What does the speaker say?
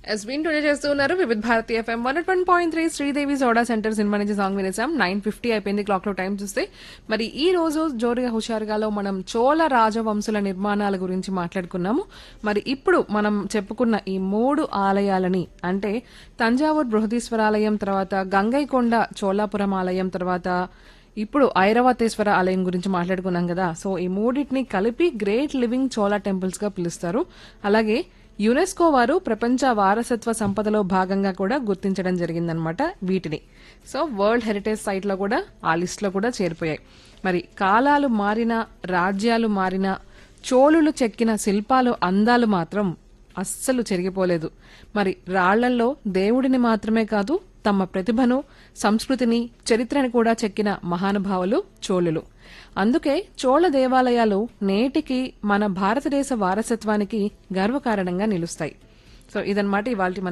yes వింటూనే చేస్తూ ఉన్నారు Vividh Bharati FM one one point three Sridevi soda centre cinema నుంచి సాంగ్ వినేసాం నైన్ ఫిఫ్టీ అయిపోయింది క్లాక్ లో టైం చూస్తే మరి ఈ రోజు జోరుగా హుషారుగాలో మనం చోళ రాజవంశుల నిర్మాణాల గురించి మాట్లాడుకున్నాము మరి ఇప్పుడు మనం చెప్పుకున్న ఈ మూడు ఆలయాలని అంటే తంజావూర్ బృహదీశ్వరాలయం తర్వాత గంగైకొండ చోళాపురం ఆలయం తర్వాత ఇప్పుడు ఐరవతేశ్వర ఆలయం గురించి మాట్లాడుకున్నాం కదా సో ఈ మూడింటిని కలిపి గ్రేట్ లివింగ్ చోళా టెంపుల్స్ గా పిలుస్తారు అలాగే యునెస్కో వారు ప్రపంచ వారసత్వ సంపదలో భాగంగా కూడా గుర్తించడం జరిగిందనమాట వీటిని సో వరల్డ్ హెరిటేజ్ సైట్ లో కూడా ఆ లిస్ట్ లో కూడా చేరిపోయాయి మరి కాలాలు మారిన రాజ్యాలు మారిన చోళులు చెక్కిన శిల్పాలు అందాలు మాత్రం అస్సలు చెరిగిపోలేదు మరి రాళ్లల్లో దేవుడిని మాత్రమే కాదు తమ ప్రతిభను సంస్కృతిని చరిత్రని కూడా చెక్కిన మహానుభావులు చోళులు అందుకే చోళ దేవాలయాలు నేటికి మన భారతదేశ వారసత్వానికి గర్వకారణంగా నిలుస్తాయి సో ఇదన్నమాట ఇవాళ మన